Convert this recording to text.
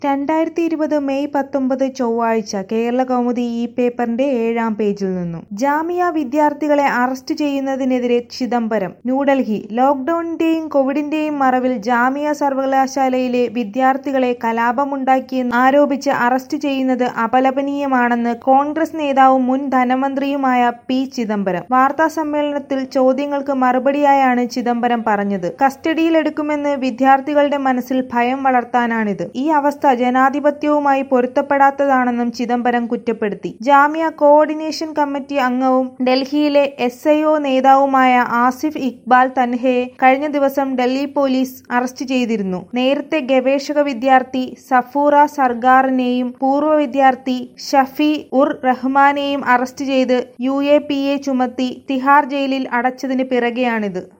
രണ്ടായിരത്തി ഇരുപത് മെയ് പത്തൊമ്പത് ചൊവ്വാഴ്ച കേരളകൗമുദി ഈ പേപ്പറിന്റെ ഏഴാം പേജിൽ നിന്നും ജാമിയ വിദ്യാർത്ഥികളെ അറസ്റ്റ് ചെയ്യുന്നതിനെതിരെ ചിദംബരം ന്യൂഡൽഹി ലോക്ഡൌണിന്റെയും കോവിഡിന്റെയും മറവിൽ ജാമിയ സർവകലാശാലയിലെ വിദ്യാർത്ഥികളെ കലാപമുണ്ടാക്കിയെന്ന് ആരോപിച്ച് അറസ്റ്റ് ചെയ്യുന്നത് അപലപനീയമാണെന്ന് കോൺഗ്രസ് നേതാവും മുൻ ധനമന്ത്രിയുമായ പി ചിദംബരം വാർത്താസമ്മേളനത്തിൽ ചോദ്യങ്ങൾക്ക് മറുപടിയായാണ് ചിദംബരം പറഞ്ഞത് കസ്റ്റഡിയിലെടുക്കുമെന്ന് വിദ്യാർത്ഥികളുടെ മനസ്സിൽ ഭയം വളർത്താനാണിത് ഈ അവസ്ഥ ജനാധിപത്യവുമായി പൊരുത്തപ്പെടാത്തതാണെന്നും ചിദംബരം കുറ്റപ്പെടുത്തി ജാമ്യ കോഓർഡിനേഷൻ കമ്മിറ്റി അംഗവും ഡൽഹിയിലെ എസ് ഐ ഒ നേതാവുമായ ആസിഫ് ഇക്ബാൽ തൻഹയെ കഴിഞ്ഞ ദിവസം ഡൽഹി പോലീസ് അറസ്റ്റ് ചെയ്തിരുന്നു നേരത്തെ ഗവേഷക വിദ്യാർത്ഥി സഫൂറ സർഗാറിനെയും പൂർവ്വ വിദ്യാർത്ഥി ഷഫി ഉർ റഹ്മാനെയും അറസ്റ്റ് ചെയ്ത് യു എ പി എ ചുമത്തി തിഹാർ ജയിലിൽ അടച്ചതിന് പിറകെയാണിത്